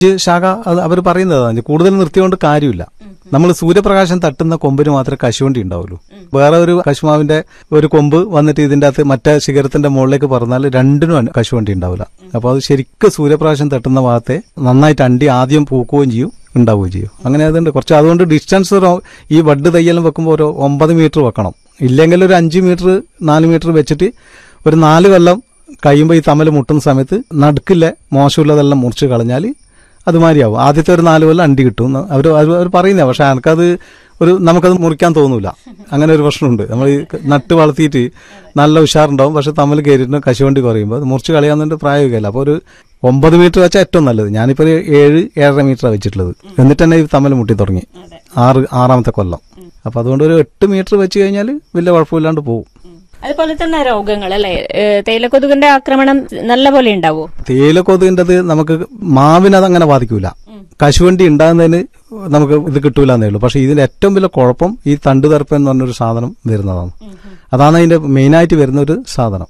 ഈ ശാഖ അത് അവർ പറയുന്നതാണ് കൂടുതൽ നിർത്തിയോണ്ട് കാര്യമില്ല നമ്മൾ സൂര്യപ്രകാശം തട്ടുന്ന കൊമ്പിന് മാത്രമേ കശുവണ്ടി ഉണ്ടാവുള്ളൂ വേറെ ഒരു കശുമാവിന്റെ ഒരു കൊമ്പ് വന്നിട്ട് ഇതിന്റെ അകത്ത് മറ്റേ ശിഖരത്തിന്റെ മുകളിലേക്ക് പറഞ്ഞാൽ രണ്ടിനും അന- കശുവണ്ടി ഉണ്ടാവില്ല അപ്പൊ അത് ശരിക്കും സൂര്യപ്രകാശം തട്ടുന്ന ഭാഗത്തെ നന്നായിട്ട് അണ്ടി ആദ്യം പൂക്കുകയും ചെയ്യും ഉണ്ടാവുകയും ചെയ്യും അങ്ങനെ അതുണ്ട് കുറച്ച് അതുകൊണ്ട് ഡിസ്റ്റൻസ് ഒരു ഈ വഡ് തയ്യലും വെക്കുമ്പോൾ ഒരു ഒമ്പത് മീറ്റർ വെക്കണം ഇല്ലെങ്കിൽ ഒരു അഞ്ച് മീറ്റർ നാല് മീറ്റർ വെച്ചിട്ട് ഒരു നാല് കൊല്ലം കഴിയുമ്പോൾ ഈ തമ്മിൽ മുട്ടുന്ന സമയത്ത് നടുക്കിലെ മോശമുള്ളതെല്ലാം മുറിച്ച് കളഞ്ഞാൽ അതുമാതിരിയാവും ആദ്യത്തെ ഒരു നാല് കൊല്ലം അണ്ടി കിട്ടും അവർ അവർ പറയുന്ന പക്ഷെ എനിക്കത് ഒരു നമുക്കത് മുറിക്കാൻ തോന്നൂല അങ്ങനെ ഒരു പ്രശ്നമുണ്ട് നമ്മൾ ഈ നട്ട് വളർത്തിയിട്ട് നല്ല ഉഷാറുണ്ടാവും പക്ഷെ തമ്മിൽ കയറിയിട്ട് കശുവണ്ടി കുറയുമ്പോൾ അത് മുറിച്ച് കളയാന്നുണ്ട് പ്രായോഗികമല്ല അപ്പോൾ ഒരു ഒമ്പത് മീറ്റർ വെച്ചാൽ ഏറ്റവും നല്ലത് ഞാനിപ്പോൾ ഒരു ഏഴ് ഏഴര മീറ്ററാണ് വെച്ചിട്ടുള്ളത് എന്നിട്ട് തന്നെ ഈ തമ്മിൽ മുട്ടി തുടങ്ങി ആറ് ആറാമത്തെ കൊല്ലം അപ്പൊ അതുകൊണ്ട് ഒരു എട്ട് മീറ്റർ വെച്ച് കഴിഞ്ഞാൽ വലിയ കുഴപ്പമില്ലാണ്ട് പോകും അതുപോലെ തന്നെ രോഗങ്ങൾ അല്ലെ തേയിലക്കൊതുകിന്റെ ആക്രമണം നല്ല പോലെ ഉണ്ടാവോ തേയിലക്കൊതുകിൻ്റെത് നമുക്ക് മാവിന് അതങ്ങനെ ബാധിക്കൂല കശുവണ്ടി ഉണ്ടാകുന്നതിന് നമുക്ക് ഇത് കിട്ടൂല എന്നേ ഉള്ളൂ പക്ഷെ ഇതിന്റെ ഏറ്റവും വലിയ കുഴപ്പം ഈ തണ്ടുതർപ്പം എന്ന് പറഞ്ഞൊരു സാധനം വരുന്നതാണ് അതാണ് അതിന്റെ മെയിനായിട്ട് വരുന്ന ഒരു സാധനം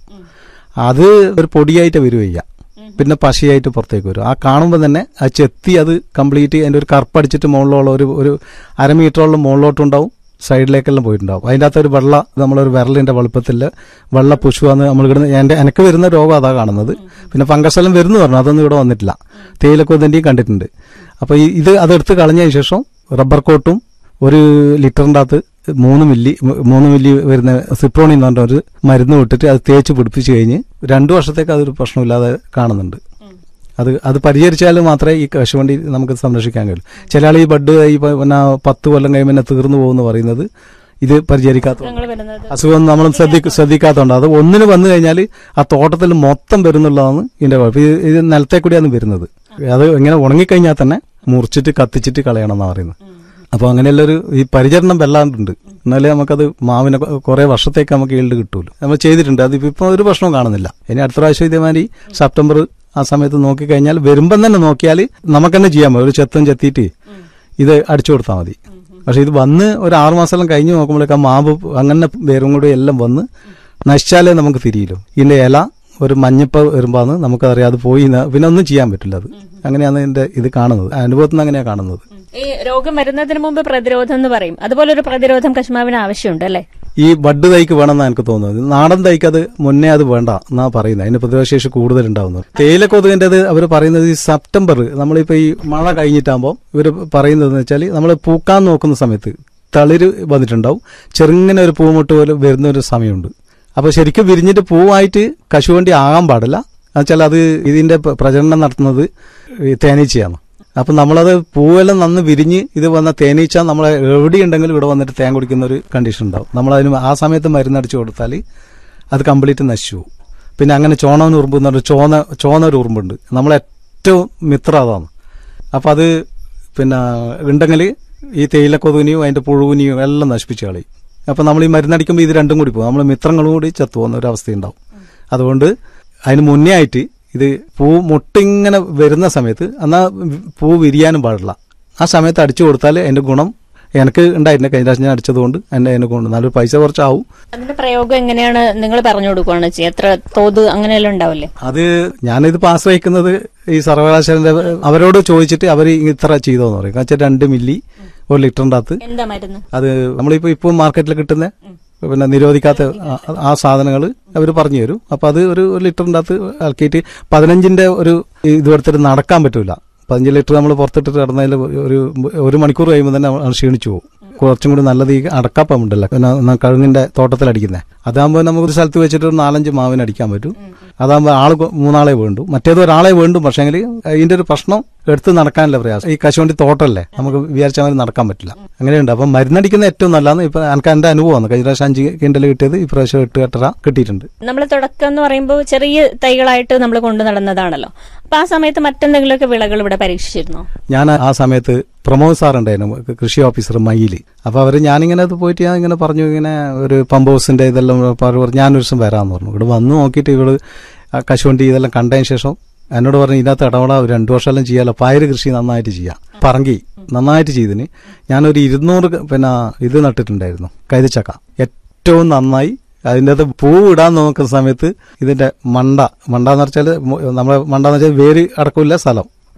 അത് ഒരു പൊടിയായിട്ട് വരികയ്യ പിന്നെ പശയായിട്ട് പുറത്തേക്ക് വരും ആ കാണുമ്പോൾ തന്നെ ആ ചെത്തി അത് കംപ്ലീറ്റ് അതിന്റെ ഒരു കറുപ്പടിച്ചിട്ട് മുകളിലുള്ള ഒരു ഒരു അരമീറ്ററോളം മുകളിലോട്ടുണ്ടാവും സൈഡിലേക്കെല്ലാം പോയിട്ടുണ്ടാവും അതിൻ്റെ അകത്ത് ഒരു വെള്ള നമ്മളൊരു വിരലിന്റെ വലുപ്പത്തിൽ വെള്ള പുഷ്പാന്ന് നമ്മൾ ഇവിടുന്ന് എന്റെ എനിക്ക് വരുന്ന രോഗം അതാ കാണുന്നത് പിന്നെ ഫംഗസെല്ലാം വരുന്നു പറഞ്ഞു അതൊന്നും ഇവിടെ വന്നിട്ടില്ല തേയിലക്കൊതിൻ്റെയും കണ്ടിട്ടുണ്ട് അപ്പൊ ഈ- ഇത് അതെടുത്ത് കളഞ്ഞതിന് ശേഷം റബ്ബർ കോട്ടും ഒരു ലിറ്ററിന്റെ അകത്ത് മൂന്ന് മില്ലി മൂന്ന് മില്ലി വരുന്ന സിപ്രോണി എന്ന് പറഞ്ഞ ഒരു മരുന്ന് വിട്ടിട്ട് അത് തേച്ച് പിടിപ്പിച്ച് കഴിഞ്ഞ് രണ്ടു വർഷത്തേക്ക് അതൊരു പ്രശ്നമില്ലാതെ കാണുന്നുണ്ട് അത് അത് പരിചരിച്ചാൽ മാത്രമേ ഈ കശുവണ്ടി നമുക്ക് സംരക്ഷിക്കാൻ കഴിയൂ ചില ആൾ ഈ ബഡ് ഈ പ- പിന്നെ പത്ത് കൊല്ലം കഴിയുമ്പോൾ തന്നെ തീർന്നു പോകുമെന്ന് പറയുന്നത് ഇത് പരിചരിക്കാത്ത രോഗങ്ങൾ വരുന്നത് അസുഖം നമ്മൾ ശ്രദ്ധിക്ക ശ്രദ്ധിക്കാത്തതുകൊണ്ട് അത് ഒന്നിന് വന്നു കഴിഞ്ഞാൽ ആ തോട്ടത്തിൽ മൊത്തം വരുന്നുള്ളതാണ് ഇതിന്റെ കുഴപ്പം ഇത് ഇത് നിലത്തെ കൂടിയാണ് വരുന്നത് അത് ഇങ്ങനെ ഉണങ്ങിക്കഴിഞ്ഞാൽ തന്നെ മുറിച്ചിട്ട് കത്തിച്ചിട്ട് കളയണം എന്നാണ് പറയുന്നത് അപ്പൊ അങ്ങനെയുള്ള ഒരു ഈ പരിചരണം വല്ലാണ്ടുണ്ട് എന്നാലേ നമുക്കത് മാവിനെ കൊ- കുറെ വർഷത്തേക്ക് നമുക്ക് ഈൽഡ് കിട്ടുമല്ലോ നമ്മൾ ചെയ്തിട്ടുണ്ട് അത് ഇപ്പൊ ഒരു പ്രശ്നവും കാണുന്നില്ല ഇനി അടുത്ത പ്രാവശ്യം ഇതേമാതിരി സെപ്റ്റംബർ ആ സമയത്ത് നോക്കിക്കഴിഞ്ഞാൽ വരുമ്പം തന്നെ നോക്കിയാൽ നമുക്ക് തന്നെ ചെയ്യാൻ പറ്റും ഒരു ചെത്തും ചെത്തിയിട്ട് ഇത് അടിച്ചു കൊടുത്താൽ മതി പക്ഷെ ഇത് വന്ന് ഒരു ആറു മാസം കഴിഞ്ഞ് നോക്കുമ്പോഴേക്ക് ആ മാവ് അങ്ങനെ വേരും കൂടി എല്ലാം വന്ന് നശിച്ചാലേ നമുക്ക് തിരിയല്ലോ ഇതിന്റെ ഇല ഒരു മഞ്ഞപ്പ വരുമ്പോന്ന് നമുക്കറിയാം അത് പോയി ന്ന് പിന്നെ ഒന്നും ചെയ്യാൻ പറ്റില്ല അത് അങ്ങനെയാണ് ഇതിന്റെ ഇത് കാണുന്നത് അനുഭവത്തിൽ നിന്ന് അങ്ങനെയാണ് കാണുന്നത് ഈ രോഗം വരുന്നതിന് മുമ്പ് പ്രതിരോധം എന്ന് പറയും അതുപോലെ ഒരു പ്രതിരോധം കശ്മാവിന് ആവശ്യമുണ്ട് അല്ലെ ഈ ബഡ് തൈക്ക് വേണമെന്നാണ് എനിക്ക് തോന്നുന്നത് നാടൻ തൈക്ക് അത് മുന്നേ അത് വേണ്ട എന്നാ പറയുന്നത് അതിന് പ്രതിരോധശേഷി കൂടുതൽ ഉണ്ടാവുന്നത് തേയില കൊതുകിൻ്റെത് അവർ പറയുന്നത് ഈ സെപ്റ്റംബർ നമ്മളിപ്പോ ഈ മഴ കഴിഞ്ഞിട്ടാകുമ്പോൾ ഇവർ പറയുന്നത് വെച്ചാൽ നമ്മൾ പൂക്കാൻ നോക്കുന്ന സമയത്ത് തളിര് വന്നിട്ടുണ്ടാവും ചെറുങ്ങനെ ഒരു പൂമുട്ട് പോലെ വരുന്ന ഒരു സമയമുണ്ട് അപ്പൊ ശരിക്കും വിരിഞ്ഞിട്ട് പൂവായിട്ട് കശുവണ്ടി ആകാൻ പാടില്ല എന്നുവെച്ചാൽ അത് ഇതിന്റെ പ്ര- പ്രജനനം നടത്തുന്നത് ഈ തേനീച്ചയാണ് അപ്പൊ നമ്മളത് പൂവെല്ലാം നന്ന് വിരിഞ്ഞ് ഇത് വന്ന തേനീച്ച നമ്മളെ എവിടെയുണ്ടെങ്കിലും ഇവിടെ വന്നിട്ട് തേൻ കുടിക്കുന്ന ഒരു കണ്ടീഷൻ ഉണ്ടാവും നമ്മളതിന് ആ സമയത്ത് മരുന്നടിച്ചു കൊടുത്താൽ അത് കംപ്ലീറ്റ് നശിച്ചു പോകും പിന്നെ അങ്ങനെ ചോണവൻ ഉറുമ്പ് എന്ന് പറഞ്ഞ ചോന ചോന ഒരു ഉറുമ്പുണ്ട് നമ്മളെ ഏറ്റവും മിത്ര അതാണ് അപ്പൊ അത് പിന്നെ ഉണ്ടെങ്കിൽ ഈ തേയിലക്കൊതുകിനെയും അതിന്റെ പുഴുവിനെയും എല്ലാം നശിപ്പിച്ച് കളയും അപ്പൊ നമ്മൾ ഈ മരുന്നടിക്കുമ്പോൾ ഇത് രണ്ടും കൂടി പോകും നമ്മൾ മിത്രങ്ങളും കൂടി ചത്തു പോകുന്ന ഒരു അവസ്ഥയുണ്ടാവും അതുകൊണ്ട് അതിന് മുന്നേ ആയിട്ട് ഇത് പൂ മുട്ടിങ്ങനെ വരുന്ന സമയത്ത് എന്നാ പൂ വിരിയാനും പാടില്ല ആ സമയത്ത് അടിച്ചു കൊടുത്താൽ അതിന്റെ ഗുണം എനിക്ക് ഉണ്ടായിട്ടുണ്ട് കഴിഞ്ഞ പ്രാവശ്യം ഞാൻ അടിച്ചതുകൊണ്ട് എന്റെ അതിന്റെ ഗുണം നല്ലൊരു പൈസ കുറച്ചാവും അതിന്റെ പ്രയോഗം എങ്ങനെയാണ് നിങ്ങൾ പറഞ്ഞു കൊടുക്കുകയാണ് ചെയ്യുക എത്ര തോത് അങ്ങനെയെല്ലാം ഉണ്ടാവില്ലേ അത് ഞാനിതിപ്പോ ആശ്രയിക്കുന്നത് ഈ സർവകലാശാലന്റെ അവരോട് ചോദിച്ചിട്ട് അവർ ഇത്ര ചെയ്തോന്ന് പറയും വെച്ചാൽ രണ്ട് മില്ലി ഒരു ലിറ്ററിന്റെ അകത്ത് എന്താ മരുന്ന് അത് നമ്മളിപ്പോ ഇപ്പോൾ മാർക്കറ്റിൽ കിട്ടുന്ന പിന്നെ നിരോധിക്കാത്ത ആ- ആ സാധനങ്ങൾ അവർ പറഞ്ഞു തരും അപ്പൊ അത് ഒരു ഒരു ലിറ്ററിന്റെ അകത്ത് ആക്കിയിട്ട് പതിനഞ്ചിന്റെ ഒരു ഇത് എടുത്തിട്ട് നടക്കാൻ പറ്റൂല പതിനഞ്ച് ലിറ്റർ നമ്മൾ പുറത്തിട്ടിട്ട് കിടന്നതിൽ ഒരു ഒരു മണിക്കൂർ കഴിയുമ്പോൾ തന്നെ നമ്മൾ ക്ഷീണിച്ചു പോകും കുറച്ചും കൂടി നല്ലത് ഈ അടക്കാപ്പം ഉണ്ടല്ലോ പിന്നെ ന- കഴുങ്ങിന്റെ തോട്ടത്തിൽ അടിക്കുന്നത് അതാകുമ്പോൾ നമുക്ക് ഒരു സ്ഥലത്ത് വെച്ചിട്ട് ഒരു നാലഞ്ച് മാവിന് അടിക്കാൻ പറ്റും അതാകുമ്പോൾ ആള് കൊ- മൂന്നാളെ വേണ്ടു മറ്റേത് ഒരാളെ വേണ്ടും പക്ഷേങ്കിൽ ഇതിന്റെ ഒരു പ്രശ്നം എടുത്ത് നടക്കാനുള്ള പ്രയാസം ഈ കശുവണ്ടി തോട്ടമല്ലേ നമുക്ക് വിചാരിച്ച മാതിരി നടക്കാൻ പറ്റില്ല അങ്ങനെയുണ്ട് അപ്പം മരുന്നടിക്കുന്ന ഏറ്റവും നല്ലതാണ് ഇപ്പൊ എനിക്ക് എന്റെ അനുഭവമാണ് കഴിഞ്ഞ പ്രാവശ്യം അഞ്ച് കിൻഡൽ കിട്ടിയത് ഇപ്രാവശ്യം എട്ട് എട്ടര കിട്ടിയിട്ടുണ്ട് നമ്മൾ തുടക്കം എന്ന് പറയുമ്പോൾ ചെറിയ തൈകളായിട്ട് നമ്മൾ കൊണ്ടു നടന്നതാണല്ലോ അപ്പൊ ആ സമയത്ത് മറ്റെന്തെങ്കിലുമൊക്കെ വിളകൾ ഇവിടെ പരീക്ഷിച്ചിരുന്നോ ഞാൻ ആ സമയത്ത് പ്രമോദ് സാർ ഉണ്ടായിരുന്നു കൃഷി ഓഫീസർ മയില് അപ്പൊ അവര് ഞാനിങ്ങനെ അത് പോയിട്ട് ഞാൻ ഇങ്ങനെ പറഞ്ഞു ഇങ്ങനെ ഒരു പമ്പ് ഹൗസിന്റെ ഇതെല്ലാം പറഞ്ഞു ഞാനൊരു ദിവസം വരാന്ന് പറഞ്ഞു ഇവിടെ വന്ന് നോക്കിയിട്ട് ഇവള് ആ കശുവണ്ടി ഇതെല്ലാം കണ്ടതിന് ശേഷം എന്നോട് പറഞ്ഞു ഇതിനകത്ത് ഇടപെടാ ഒരു രണ്ടു വർഷമെല്ലാം ചെയ്യാലോ പയറ് കൃഷി നന്നായിട്ട് ചെയ്യാം പറങ്കി നന്നായിട്ട് ചെയ്തിന് ഞാനൊരു ഇരുന്നൂറ് ക- പിന്നെ ഇത് നട്ടിട്ടുണ്ടായിരുന്നു കൈതച്ചക്ക ഏറ്റവും നന്നായി അതിൻ്റെ അകത്ത് പൂ ഇടാൻ നോക്കുന്ന സമയത്ത് ഇതിന്റെ മണ്ട മണ്ട എന്ന് വെച്ചാൽ നമ്മളെ മണ്ട എന്ന് വെച്ചാൽ വേര് അടക്കമില്ല സ്ഥലം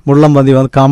മുള്ളം പന്തി വന്ന്